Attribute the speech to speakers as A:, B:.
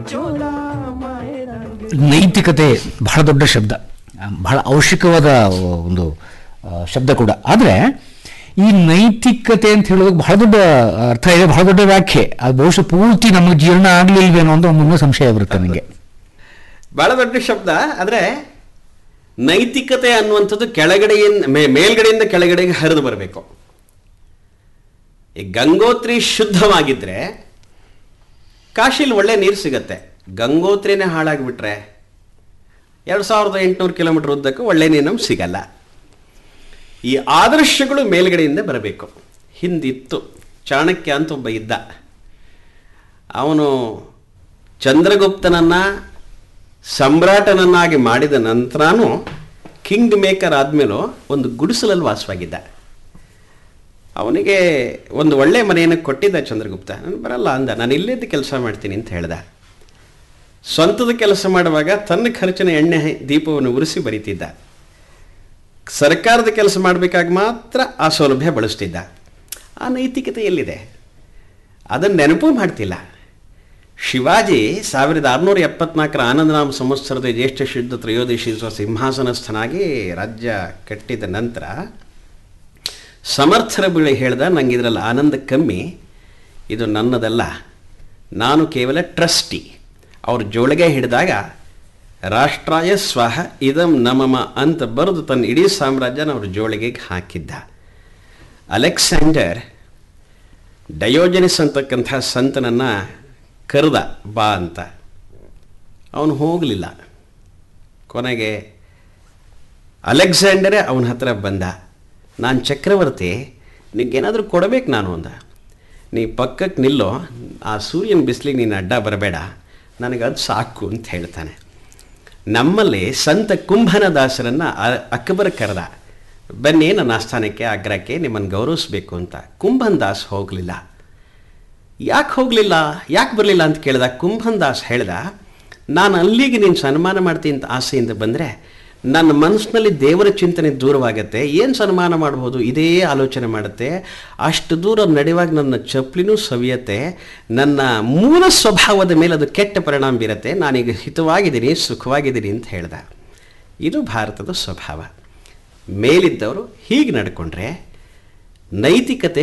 A: ನೈತಿಕತೆ ಬಹಳ ದೊಡ್ಡ ಶಬ್ದ ಆ, ಬಹಳ ಅವಶ್ಯಕವಾದ ಒಂದು ಆ, ಶಬ್ದ ಕೂಡ ಆದರೆ ಈ ನೈತಿಕತೆ ಅಂತ ಹೇಳೋದಕ್ಕೆ ಬಹಳ ದೊಡ್ಡ ಅರ್ಥ ಇದೆ ಬಹಳ ದೊಡ್ಡ ವ್ಯಾಖ್ಯೆ ಅದು ಬಹುಶಃ ಪೂರ್ತಿ ನಮಗೆ ಜೀರ್ಣ ಆಗ್ಲಿಲ್ವೇನೋ ಅಂತ ಒಮ್ಮೊಮ್ಮೆ ಸಂಶಯ ಬರುತ್ತೆ ನನಗೆ
B: ಬಹಳ ದೊಡ್ಡ ಶಬ್ದ ಆದರೆ ನೈತಿಕತೆ ಅನ್ನುವಂಥದ್ದು ಕೆಳಗಡೆಯಿಂದ ಮೇ ಮೇಲ್ಗಡೆಯಿಂದ ಕೆಳಗಡೆಗೆ ಹರಿದು ಬರಬೇಕು ಈ ಗಂಗೋತ್ರಿ ಶುದ್ಧವಾಗಿದ್ದರೆ ಕಾಶಿಲಿ ಒಳ್ಳೆ ನೀರು ಸಿಗತ್ತೆ ಗಂಗೋತ್ರಿನೇ ಹಾಳಾಗಿಬಿಟ್ರೆ ಎರಡು ಸಾವಿರದ ಎಂಟುನೂರು ಕಿಲೋಮೀಟರ್ ಉದ್ದಕ್ಕೂ ಒಳ್ಳೆ ನೀರು ನಮ್ಗೆ ಸಿಗಲ್ಲ ಈ ಆದರ್ಶಗಳು ಮೇಲ್ಗಡೆಯಿಂದ ಬರಬೇಕು ಹಿಂದಿತ್ತು ಚಾಣಕ್ಯ ಅಂತ ಒಬ್ಬ ಇದ್ದ ಅವನು ಚಂದ್ರಗುಪ್ತನನ್ನ ಸಮ್ರಾಟನನ್ನಾಗಿ ಮಾಡಿದ ನಂತರನೂ ಕಿಂಗ್ ಮೇಕರ್ ಆದಮೇಲೂ ಒಂದು ಗುಡಿಸಲಲ್ಲಿ ವಾಸವಾಗಿದ್ದ ಅವನಿಗೆ ಒಂದು ಒಳ್ಳೆ ಮನೆಯನ್ನು ಕೊಟ್ಟಿದ್ದ ಚಂದ್ರಗುಪ್ತ ನಾನು ಬರಲ್ಲ ಅಂದ ನಾನು ಇಲ್ಲಿದ್ದು ಕೆಲಸ ಮಾಡ್ತೀನಿ ಅಂತ ಹೇಳ್ದ ಸ್ವಂತದ ಕೆಲಸ ಮಾಡುವಾಗ ತನ್ನ ಖರ್ಚಿನ ಎಣ್ಣೆ ದೀಪವನ್ನು ಉರಿಸಿ ಬರೀತಿದ್ದ ಸರ್ಕಾರದ ಕೆಲಸ ಮಾಡಬೇಕಾಗ ಮಾತ್ರ ಆ ಸೌಲಭ್ಯ ಬಳಸ್ತಿದ್ದ ಆ ನೈತಿಕತೆ ಎಲ್ಲಿದೆ ಅದನ್ನು ನೆನಪು ಮಾಡ್ತಿಲ್ಲ ಶಿವಾಜಿ ಸಾವಿರದ ಆರುನೂರ ಎಪ್ಪತ್ನಾಲ್ಕರ ಆನಂದನಾಮ ಸಂವತ್ಸರದ ಜ್ಯೇಷ್ಠ ಶುದ್ಧ ತ್ರಯೋದಶಿ ಸಿಂಹಾಸನಸ್ಥನಾಗಿ ರಾಜ್ಯ ಕಟ್ಟಿದ ನಂತರ ಸಮರ್ಥರ ಬಳಿ ಹೇಳ್ದ ನಂಗೆ ಇದರಲ್ಲಿ ಆನಂದ ಕಮ್ಮಿ ಇದು ನನ್ನದಲ್ಲ ನಾನು ಕೇವಲ ಟ್ರಸ್ಟಿ ಅವ್ರ ಜೋಳಿಗೆ ಹಿಡಿದಾಗ ರಾಷ್ಟ್ರಾಯ ಸ್ವಹ ಇದಂ ನಮಮ ಅಂತ ಬರೆದು ತನ್ನ ಇಡೀ ಸಾಮ್ರಾಜ್ಯನ ಅವ್ರ ಜೋಳಿಗೆಗೆ ಹಾಕಿದ್ದ ಅಲೆಕ್ಸಾಂಡರ್ ಡಯೋಜನಿಸ್ ಅಂತಕ್ಕಂಥ ಸಂತನನ್ನು ಕರೆದ ಬಾ ಅಂತ ಅವನು ಹೋಗಲಿಲ್ಲ ಕೊನೆಗೆ ಅಲೆಕ್ಸಾಂಡರೇ ಅವನ ಹತ್ರ ಬಂದ ನಾನು ಚಕ್ರವರ್ತಿ ನಿಗೇನಾದರೂ ಕೊಡಬೇಕು ನಾನು ಅಂದ ನೀ ಪಕ್ಕಕ್ಕೆ ನಿಲ್ಲೋ ಆ ಸೂರ್ಯನ ಬಿಸಿಲಿಗೆ ನೀನು ಅಡ್ಡ ಬರಬೇಡ ನನಗೆ ಅದು ಸಾಕು ಅಂತ ಹೇಳ್ತಾನೆ ನಮ್ಮಲ್ಲಿ ಸಂತ ಕುಂಭನ ದಾಸರನ್ನು ಅಕ್ಬರ್ ಕರೆದ ಬನ್ನಿ ನನ್ನ ಆಸ್ಥಾನಕ್ಕೆ ಆಗ್ರಹಕ್ಕೆ ನಿಮ್ಮನ್ನು ಗೌರವಿಸ್ಬೇಕು ಅಂತ ಕುಂಭನ್ ದಾಸ್ ಹೋಗಲಿಲ್ಲ ಯಾಕೆ ಹೋಗಲಿಲ್ಲ ಯಾಕೆ ಬರಲಿಲ್ಲ ಅಂತ ಕೇಳಿದ ಕುಂಭನ್ ದಾಸ್ ಹೇಳ್ದ ನಾನು ಅಲ್ಲಿಗೆ ನೀನು ಸನ್ಮಾನ ಮಾಡ್ತೀನಿ ಅಂತ ಆಸೆಯಿಂದ ಬಂದರೆ ನನ್ನ ಮನಸ್ಸಿನಲ್ಲಿ ದೇವರ ಚಿಂತನೆ ದೂರವಾಗತ್ತೆ ಏನು ಸನ್ಮಾನ ಮಾಡ್ಬೋದು ಇದೇ ಆಲೋಚನೆ ಮಾಡುತ್ತೆ ಅಷ್ಟು ದೂರ ನಡೆಯುವಾಗ ನನ್ನ ಚಪ್ಪಲಿನೂ ಸವಿಯತ್ತೆ ನನ್ನ ಮೂಲ ಸ್ವಭಾವದ ಮೇಲೆ ಅದು ಕೆಟ್ಟ ಪರಿಣಾಮ ಬೀರತ್ತೆ ನಾನೀಗ ಹಿತವಾಗಿದ್ದೀನಿ ಸುಖವಾಗಿದ್ದೀನಿ ಅಂತ ಹೇಳ್ದ ಇದು ಭಾರತದ ಸ್ವಭಾವ ಮೇಲಿದ್ದವರು ಹೀಗೆ ನಡ್ಕೊಂಡ್ರೆ ನೈತಿಕತೆ